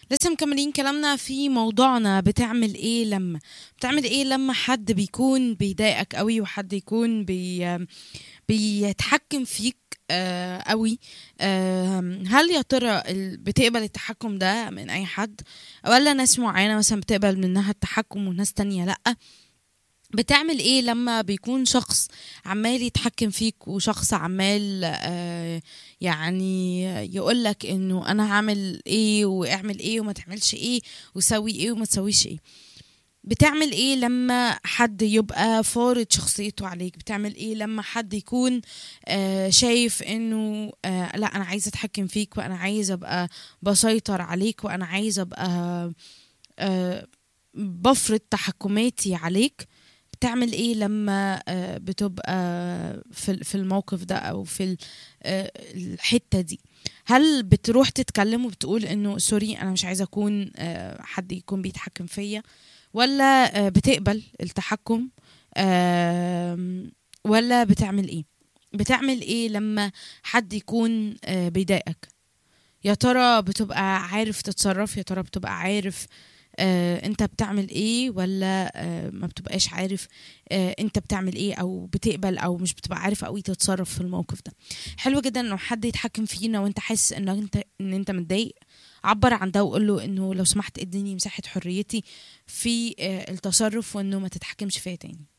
لسه مكملين كلامنا في موضوعنا بتعمل ايه لما بتعمل ايه لما حد بيكون بيضايقك قوي وحد يكون بي بيتحكم فيك آه، قوي آه، هل يا ترى ال- بتقبل التحكم ده من اي حد ولا ناس معينة مثلا بتقبل منها التحكم وناس تانية لأ بتعمل ايه لما بيكون شخص عمال يتحكم فيك وشخص عمال آه يعني يقولك انه انا هعمل ايه واعمل ايه وما تعملش ايه وسوي ايه وما تسويش ايه بتعمل ايه لما حد يبقى فارض شخصيته عليك بتعمل ايه لما حد يكون آه شايف انه آه لا انا عايز اتحكم فيك وانا عايز ابقى بسيطر عليك وانا عايز ابقى آه بفرض تحكماتي عليك بتعمل ايه لما آه، بتبقى في في الموقف ده او في ال- آه، الحته دي هل بتروح تتكلم وبتقول انه سوري انا مش عايزه اكون آه، حد يكون بيتحكم فيا ولا آه، بتقبل التحكم آم، ولا بتعمل ايه بتعمل ايه لما حد يكون آه، بيضايقك يا ترى بتبقى عارف تتصرف يا ترى بتبقى عارف آه انت بتعمل ايه ولا آه ما بتبقاش عارف آه انت بتعمل ايه او بتقبل او مش بتبقى عارف قوي تتصرف في الموقف ده حلو جدا انه حد يتحكم فينا وانت حاسس ان انت ان انت متضايق عبر عن ده وقول له انه لو سمحت اديني مساحه حريتي في آه التصرف وانه ما تتحكمش فيا تاني